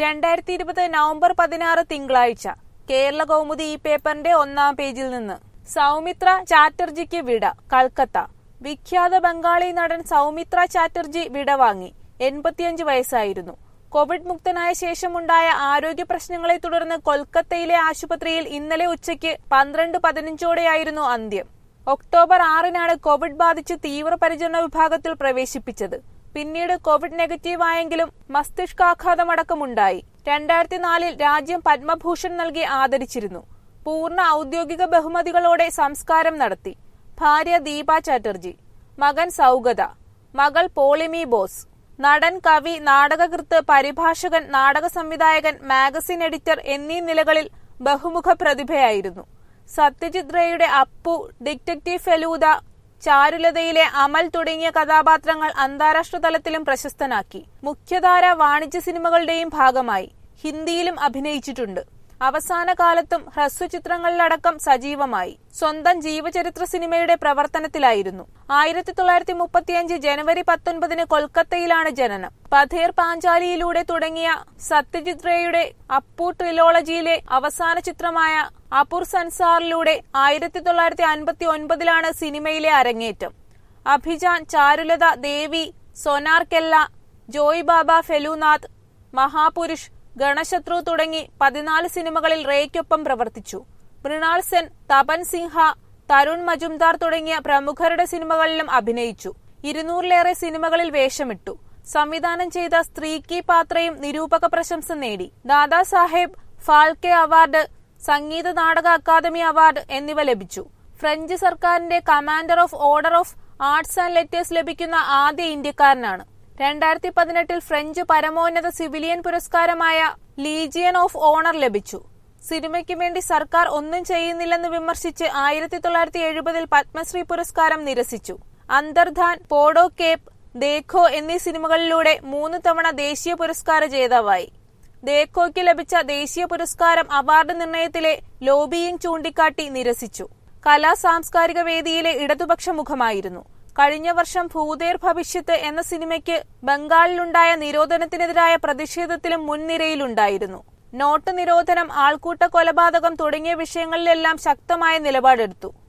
രണ്ടായിരത്തി ഇരുപത് നവംബർ പതിനാറ് തിങ്കളാഴ്ച കേരള കൗമുദി ഈ പേപ്പറിന്റെ ഒന്നാം പേജിൽ നിന്ന് സൗമിത്ര ചാറ്റർജിക്ക് വിട കൽക്കത്ത വിഖ്യാത ബംഗാളി നടൻ സൗമിത്ര ചാറ്റർജി വിടവാങ്ങി എൺപത്തിയഞ്ച് വയസ്സായിരുന്നു കോവിഡ് മുക്തനായ ശേഷമുണ്ടായ ആരോഗ്യ പ്രശ്നങ്ങളെ തുടർന്ന് കൊൽക്കത്തയിലെ ആശുപത്രിയിൽ ഇന്നലെ ഉച്ചയ്ക്ക് പന്ത്രണ്ട് പതിനഞ്ചോടെയായിരുന്നു അന്ത്യം ഒക്ടോബർ ആറിനാണ് കോവിഡ് ബാധിച്ച് തീവ്രപരിചരണ വിഭാഗത്തിൽ പ്രവേശിപ്പിച്ചത് പിന്നീട് കോവിഡ് നെഗറ്റീവ് ആയെങ്കിലും മസ്തിഷ്കാഘാതമടക്കമുണ്ടായി രണ്ടായിരത്തി നാലിൽ രാജ്യം പത്മഭൂഷൺ നൽകി ആദരിച്ചിരുന്നു പൂർണ്ണ ഔദ്യോഗിക ബഹുമതികളോടെ സംസ്കാരം നടത്തി ഭാര്യ ദീപ ചാറ്റർജി മകൻ സൗഗത മകൾ പോളിമി ബോസ് നടൻ കവി നാടകകൃത്ത് പരിഭാഷകൻ നാടക സംവിധായകൻ മാഗസിൻ എഡിറ്റർ എന്നീ നിലകളിൽ ബഹുമുഖ പ്രതിഭയായിരുന്നു സത്യജിത് റേയുടെ അപ്പു ഡിറ്റക്റ്റീവ് ഫെലൂദ ചാരുലതയിലെ അമൽ തുടങ്ങിയ കഥാപാത്രങ്ങൾ അന്താരാഷ്ട്ര തലത്തിലും പ്രശസ്തനാക്കി മുഖ്യധാര വാണിജ്യ സിനിമകളുടെയും ഭാഗമായി ഹിന്ദിയിലും അഭിനയിച്ചിട്ടുണ്ട് അവസാന കാലത്തും ഹ്രസ്വചിത്രങ്ങളിലടക്കം സജീവമായി സ്വന്തം ജീവചരിത്ര സിനിമയുടെ പ്രവർത്തനത്തിലായിരുന്നു ആയിരത്തി തൊള്ളായിരത്തി മുപ്പത്തിയഞ്ച് ജനുവരി പത്തൊൻപതിന് കൊൽക്കത്തയിലാണ് ജനനം പഥേർ പാഞ്ചാലിയിലൂടെ തുടങ്ങിയ സത്യജിത് റേയുടെ അപ്പു ട്രിലോളജിയിലെ അവസാന ചിത്രമായ അപുർ സൻസാറിലൂടെ ആയിരത്തി തൊള്ളായിരത്തി അൻപത്തി ഒൻപതിലാണ് സിനിമയിലെ അരങ്ങേറ്റം അഭിജാൻ ചാരുലത ദേവി സൊനാർ കെല്ല ജോയ് ബാബ ഫെലുനാഥ് മഹാപുരുഷ് ഗണശത്രു തുടങ്ങി പതിനാല് സിനിമകളിൽ റേയ്ക്കൊപ്പം പ്രവർത്തിച്ചു മൃണാൾ സെൻ തപൻ സിൻഹ തരുൺ മജുംദാർ തുടങ്ങിയ പ്രമുഖരുടെ സിനിമകളിലും അഭിനയിച്ചു ഇരുന്നൂറിലേറെ സിനിമകളിൽ വേഷമിട്ടു സംവിധാനം ചെയ്ത സ്ത്രീ കി പാത്രയും നിരൂപക പ്രശംസ നേടി ദാദാ സാഹേബ് ഫാൽക്കെ അവാർഡ് സംഗീത നാടക അക്കാദമി അവാർഡ് എന്നിവ ലഭിച്ചു ഫ്രഞ്ച് സർക്കാരിന്റെ Commander of Order of Arts and Letters ലഭിക്കുന്ന ആദ്യ ഇന്ത്യക്കാരനാണ് രണ്ടായിരത്തി പതിനെട്ടിൽ ഫ്രഞ്ച് പരമോന്നത സിവിലിയൻ പുരസ്കാരമായ ലീജിയൻ ഓഫ് ഓണർ ലഭിച്ചു സിനിമയ്ക്ക് വേണ്ടി സർക്കാർ ഒന്നും ചെയ്യുന്നില്ലെന്ന് വിമർശിച്ച് ആയിരത്തി തൊള്ളായിരത്തി എഴുപതിൽ പത്മശ്രീ പുരസ്കാരം നിരസിച്ചു അന്തർധാൻ പോഡോ കേപ്പ് ദേഖോ എന്നീ സിനിമകളിലൂടെ മൂന്ന് തവണ ദേശീയ പുരസ്കാര ജേതാവായി ദേഖോയ്ക്ക് ലഭിച്ച ദേശീയ പുരസ്കാരം അവാർഡ് നിർണയത്തിലെ ലോബിയിങ് ചൂണ്ടിക്കാട്ടി നിരസിച്ചു കലാ സാംസ്കാരിക വേദിയിലെ ഇടതുപക്ഷ മുഖമായിരുന്നു കഴിഞ്ഞ വർഷം ഭൂതേർ ഭവിഷ്യത്ത് എന്ന സിനിമയ്ക്ക് ബംഗാളിലുണ്ടായ നിരോധനത്തിനെതിരായ പ്രതിഷേധത്തിലും മുൻനിരയിലുണ്ടായിരുന്നു നോട്ട് നിരോധനം ആൾക്കൂട്ട കൊലപാതകം തുടങ്ങിയ വിഷയങ്ങളിലെല്ലാം ശക്തമായ നിലപാടെടുത്തു